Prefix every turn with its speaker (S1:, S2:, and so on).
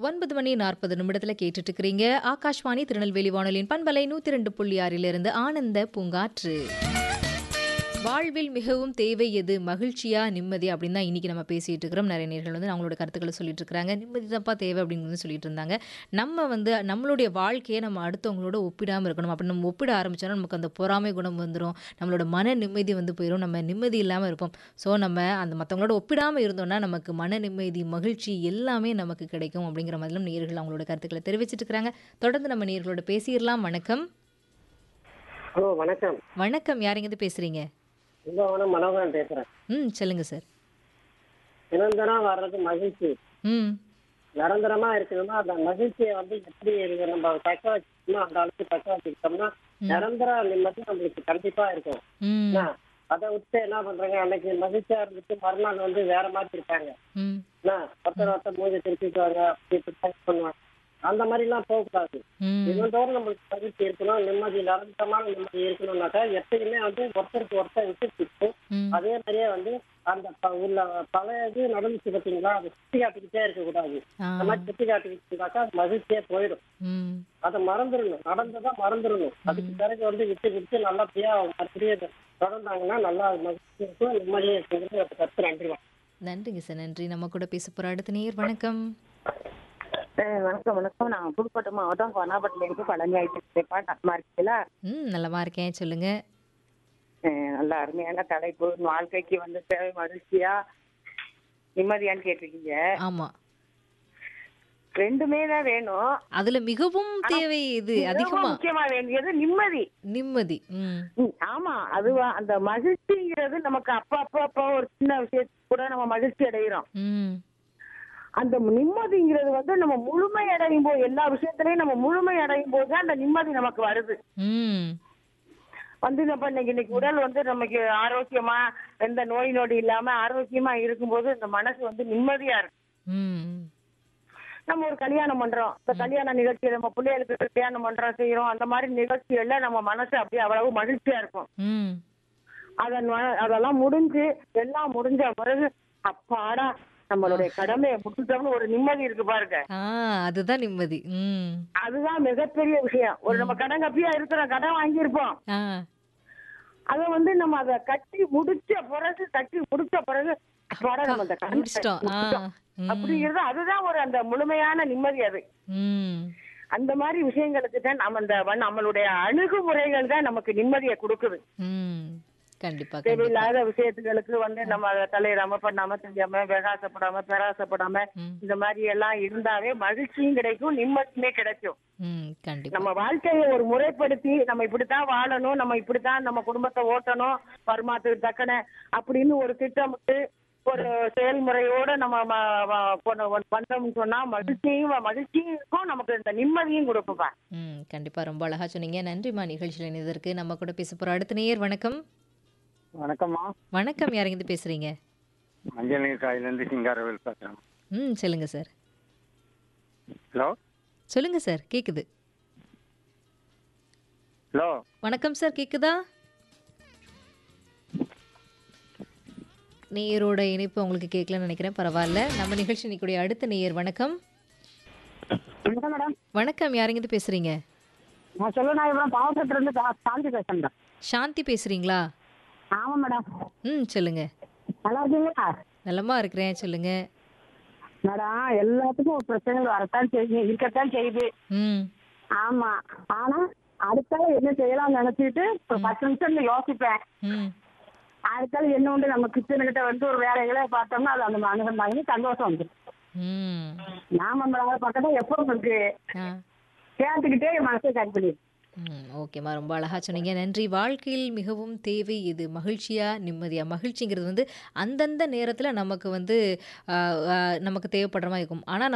S1: ஒன்பது மணி நாற்பது நிமிடத்துல கேட்டுட்டு இருக்கிறீங்க ஆகாஷ்வாணி திருநெல்வேலி வானொலியின் பண்பலை நூத்தி ரெண்டு புள்ளி ஆறிலிருந்து ஆனந்த பூங்காற்று வாழ்வில் மிகவும் தேவை எது மகிழ்ச்சியா நிம்மதி அப்படின்னு தான் இன்னைக்கு நம்ம பேசிட்டு இருக்கிறோம் நிறைய நேர்கள் வந்து அவங்களோட கருத்துக்களை சொல்லிட்டு இருக்காங்க நிம்மதி தான்ப்பா தேவை அப்படின்னு வந்து சொல்லிட்டு இருந்தாங்க நம்ம வந்து நம்மளுடைய வாழ்க்கையை நம்ம அடுத்தவங்களோட ஒப்பிடாமல் இருக்கணும் அப்படி நம்ம ஒப்பிட ஆரம்பிச்சோன்னா நமக்கு அந்த பொறாமை குணம் வந்துடும் நம்மளோட மன நிம்மதி வந்து போயிடும் நம்ம நிம்மதி இல்லாமல் இருப்போம் ஸோ நம்ம அந்த மற்றவங்களோட ஒப்பிடாமல் இருந்தோம்னா நமக்கு மன நிம்மதி மகிழ்ச்சி எல்லாமே நமக்கு கிடைக்கும் அப்படிங்கிற மாதிரிலும் நேர்கள் அவங்களோட கருத்துக்களை தெரிவிச்சிட்டு இருக்கிறாங்க தொடர்ந்து நம்ம நேர்களோட பேசிடலாம் வணக்கம்
S2: ஹலோ வணக்கம்
S1: வணக்கம் யாருங்க பேசுறீங்க
S2: கும்பகோணம் மனோகரன் பேசுறேன்
S1: ம் சொல்லுங்க சார்
S2: நிரந்தரம் வர்றது மகிழ்ச்சி
S1: ம்
S2: நிரந்தரமா இருக்கணும்னா அந்த மகிழ்ச்சியை வந்து எப்படி இருக்கு நம்ம தக்க வச்சுக்கணும் அந்த அளவுக்கு தக்க வச்சுக்கிட்டோம்னா நிரந்தர நிம்மதி நம்மளுக்கு கண்டிப்பா இருக்கும்
S1: ம்
S2: என்ன? அதை விட்டு என்ன பண்றாங்க அன்னைக்கு மகிழ்ச்சியா இருந்துட்டு மறுநாள் வந்து வேற மாதிரி இருப்பாங்க
S1: ம்
S2: என்ன ஒருத்தர் ஒருத்தர் மூஞ்சி திருப்பிக்குவாங்க அப்படி இப்படி type பண்ணுவாங்க அந்த மாதிரி எல்லாம் போகக்கூடாது
S1: ம்
S2: தினந்தோறும் நம்மளுக்கு மகிழ்ச்சி இருக்கணும் நிம்மதி நிரந்தரமான நிம்மதி இருக்கணும்னாக்கா எப்பயுமே வந்து ஒருத்தருக்கு ஒருத்தர் விட்டு கொடுத்து
S1: ம்
S2: அதே மாதிரியே வந்து அந்த ப- உள்ள பழைய இது நடந்துச்சு பார்த்தீங்களா அதை சுத்தி காட்டிக்கிட்டே இருக்கக்கூடாது
S1: ஆ
S2: அந்த மாதிரி சுத்தி காட்டிக்கிட்டாக்கா மகிழ்ச்சியே போயிடும்
S1: ம்
S2: அதை மறந்துடணும் நடந்ததா மறந்துடணும் அதுக்கு பிறகு வந்து விட்டு விட்டு நல்லபடியா மறுபடியும் அதை தொடர்ந்தாங்கன்னா நல்லா மகிழ்ச்சி இருக்கும் நிம்மதியாக இருக்குங்கிறது ஒரு கருத்து நன்றி
S1: நன்றிங்க சார் நன்றி நம்ம கூட பேச போற அடுத்த நேயர் வணக்கம்
S3: வணக்கம் வணக்கம் நான் புதுக்கோட்டை மாவட்டம் கொனாபட்டில இருந்து பழனி ஆயிட்டு நல்லா இருக்கீங்களா
S1: ம் நல்லமா இருக்கேன் சொல்லுங்க
S3: அஹ் நல்ல அருமையான தலைப்பு வாழ்க்கைக்கு வந்து தேவை மகிழ்ச்சியா நிம்மதியான்னு கேட்டிருக்கீங்க
S1: ஆமா
S3: ரெண்டுமே தான் வேணும்
S1: அதுல மிகவும் தேவை இது
S3: மிகவும்
S1: அதிகமா
S3: முக்கியமா வேண்டியது நிம்மதி
S1: நிம்மதி ம்
S3: ம், ஆமா அதுவா அந்த மகிழ்ச்சிங்கிறது நமக்கு அப்ப அப்ப அப்ப ஒரு சின்ன விஷயத்துக்கு கூட நம்ம மகிழ்ச்சி அடைகிறோம்
S1: ம்
S3: அந்த நிம்மதிங்கிறது வந்து நம்ம முழுமை அடையும் போது எல்லா விஷயத்திலயும் நம்ம முழுமை அடையும் போது தான் அந்த நிம்மதி நமக்கு வருது
S1: ம்
S3: வந்து நம்ம இன்னைக்கு இன்னைக்கு உடல் வந்து நமக்கு ஆரோக்கியமா எந்த நோய் நொடி இல்லாம ஆரோக்கியமா இருக்கும்போது இந்த மனசு வந்து நிம்மதியா இருக்கு
S1: ம்
S3: நம்ம ஒரு கல்யாணம் பண்றோம் இந்த கல்யாண நிகழ்ச்சி நம்ம பிள்ளைகளுக்கு கல்யாணம் பண்றோம் செய்யறோம் அந்த மாதிரி நிகழ்ச்சிகள்ல நம்ம மனசு அப்படியே அவ்வளவு மகிழ்ச்சியா இருக்கும்
S1: ம்
S3: அதன் ம- அதெல்லாம் முடிஞ்சு எல்லாம் முடிஞ்ச பிறகு அப்பாடா நம்மளுடைய கடமையை முடிச்சிட்டோம்னு ஒரு நிம்மதி இருக்கு பாருங்க
S1: ஆ அதுதான் நிம்மதி ம்
S3: அதுதான் மிகப்பெரிய விஷயம் ஒரு நம்ம கடன் கப்பியா இருக்கிறோம் கடன் வாங்கியிருப்போம்
S1: ஆ
S3: அத வந்து நம்ம அத கட்டி முடிச்ச பிறகு கட்டி முடிச்ச பிறகு அப்பாடா நம்ம அந்த கடன்
S1: முடிச்சிட்டோம் ஆ ம்
S3: அப்படிங்கிறது அதுதான் ஒரு அந்த முழுமையான நிம்மதி அது
S1: ம்
S3: அந்த மாதிரி விஷயங்களுக்கு தான் நம்ம அந்த வ- நம்மளுடைய அணுகுமுறைகள் தான் நமக்கு நிம்மதியை கொடுக்குது
S1: ம் கண்டிப்பா கண்டிப்பா
S3: தேவையில்லாத விஷயத்துகளுக்கு வந்து நம்ம அதை தலையிடாம பண்ணாம தெரியாம பிரகாசப்படாம பெராசப்படாம
S1: ம்
S3: இந்த மாதிரி எல்லாம் இருந்தாவே மகிழ்ச்சியும் கிடைக்கும் நிம்மதியுமே கிடைக்கும்
S1: ம் கண்டிப்பா
S3: நம்ம வாழ்க்கையை ஒரு முறைப்படுத்தி நம்ம இப்படித்தான் வாழணும் நம்ம இப்படித்தான் நம்ம குடும்பத்தை ஓட்டணும் வருமானத்துக்கு தக்கன அப்படின்னு ஒரு திட்டமிட்டு ஒரு செயல்முறையோட நம்ம ம- ம- கொண்டு வந்து- வந்தோம்னு சொன்னா மகிழ்ச்சியும் மகிழ்ச்சியும் இருக்கும் நமக்கு இந்த நிம்மதியும் கொடுக்கும்பா
S1: ம் கண்டிப்பா ரொம்ப அழகா சொன்னீங்க நன்றிம்மா நிகழ்ச்சியில் இணைந்ததற்கு நம்ம கூட பேச போற அடுத்த நேயர் வணக்கம்
S4: வணக்கம்மா
S1: வணக்கம் யாருங்க பேசுறீங்க
S4: மஞ்சள் நீர் காயிலேருந்து சிங்காரவேல் பேசுகிறேன்
S1: ம் சொல்லுங்க சார்
S4: ஹலோ
S1: சொல்லுங்க சார் கேக்குது
S4: ஹலோ
S1: வணக்கம் சார் கேக்குதா நேயரோட இணைப்பு உங்களுக்கு கேட்கலன்னு நினைக்கிறேன் பரவாயில்ல நம்ம நிகழ்ச்சி இன்னைக்குடைய அடுத்த நேயர் வணக்கம்
S3: வணக்கம் மேடம்
S1: வணக்கம் யாருங்க பேசுறீங்க
S3: நான் சொல்லநாயபுரம் பாவக்கத்துல இருந்து சாந்தி பேசுறேன்
S1: சாந்தி பேசுறீங்களா
S3: ஆமா மேடம்
S1: ம் சொல்லுங்க
S3: நல்லா இருக்கீங்களா
S1: நலமா இருக்கிறேன் சொல்லுங்க
S3: மேடம் எல்லாத்துக்கும் ஒரு பிரச்சனைகள் வரத்தான் செய்யுது இருக்கத்தான் செய்யுது
S1: ம்
S3: ஆமா ஆனா அடுத்தால என்ன செய்யலாம் நினைச்சிட்டு ஒரு பத்து நிமிஷம் யோசிப்பேன்
S1: ம்
S3: அடுத்தால என்ன உண்டு நம்ம கிச்சன் கிட்ட வந்து ஒரு வேலைகளை பார்த்தோம்னா அது அந்த மனுஷன் சந்தோஷம் வந்துடும்
S1: ம்
S3: நாம நம்மளால பக்கத்துல எப்போ இருக்கு
S1: ஆ
S3: கேட்டுக்கிட்டே என் மனசை கட் பண்ணி
S1: ம் ஓகேம்மா ரொம்ப அழகா சொன்னீங்க நன்றி வாழ்க்கையில் மிகவும் தேவை இது மகிழ்ச்சியா நிம்மதியா மகிழ்ச்சிங்கிறது வந்து அந்தந்த நேரத்தில் நமக்கு வந்து ஆ, ஆ, நமக்கு தேவைப்படுற மாதிரி இருக்கும் ஆனால்